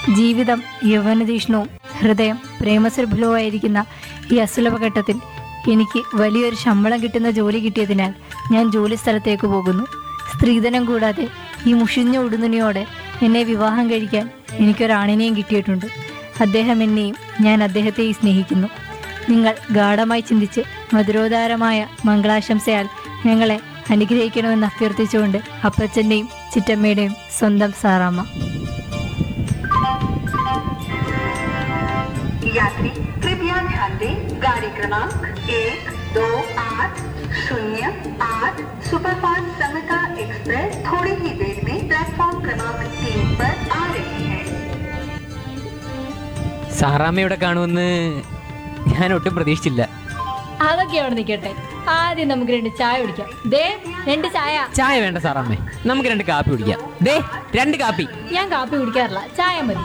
ജീവിതം യൗവനതീഷ്ണവും ഹൃദയം പ്രേമസുലഭവുമായിരിക്കുന്ന ഈ അസുലഭ ഘട്ടത്തിൽ എനിക്ക് വലിയൊരു ശമ്പളം കിട്ടുന്ന ജോലി കിട്ടിയതിനാൽ ഞാൻ ജോലി സ്ഥലത്തേക്ക് പോകുന്നു സ്ത്രീധനം കൂടാതെ ഈ മുഷിഞ്ഞ ഉടുതുണിയോടെ എന്നെ വിവാഹം കഴിക്കാൻ എനിക്കൊരാണിനെയും കിട്ടിയിട്ടുണ്ട് അദ്ദേഹം എന്നെയും ഞാൻ അദ്ദേഹത്തെയും സ്നേഹിക്കുന്നു നിങ്ങൾ ഗാഠമായി ചിന്തിച്ച് മധുരോദാരമായ മംഗളാശംസയാൽ ഞങ്ങളെ അനുഗ്രഹിക്കണമെന്ന് അഭ്യർത്ഥിച്ചുകൊണ്ട് അപ്പച്ചൻ്റെയും ചിറ്റമ്മയുടെയും സ്വന്തം സാറാമ്മ यात्री कृपया ध्यान दें गाड़ी क्रमांक एक दो आठ शून्य आठ सुपरफास्ट समता एक्सप्रेस थोड़ी ही देर में प्लेटफॉर्म क्रमांक तीन पर आ रही है സാറാമ്മ ഇവിടെ കാണുമെന്ന് ഞാൻ ഒട്ടും പ്രതീക്ഷിച്ചില്ല അതൊക്കെ അവിടെ നിൽക്കട്ടെ ആദ്യം നമുക്ക് രണ്ട് ചായ കുടിക്കാം ദേ രണ്ട് ചായ ചായ വേണ്ട സാറാമ്മേ നമുക്ക് രണ്ട് കാപ്പി കുടിക്കാം ദേ രണ്ട് കാപ്പി ഞാൻ കാപ്പി കുടിക്കാറില്ല ചായ മതി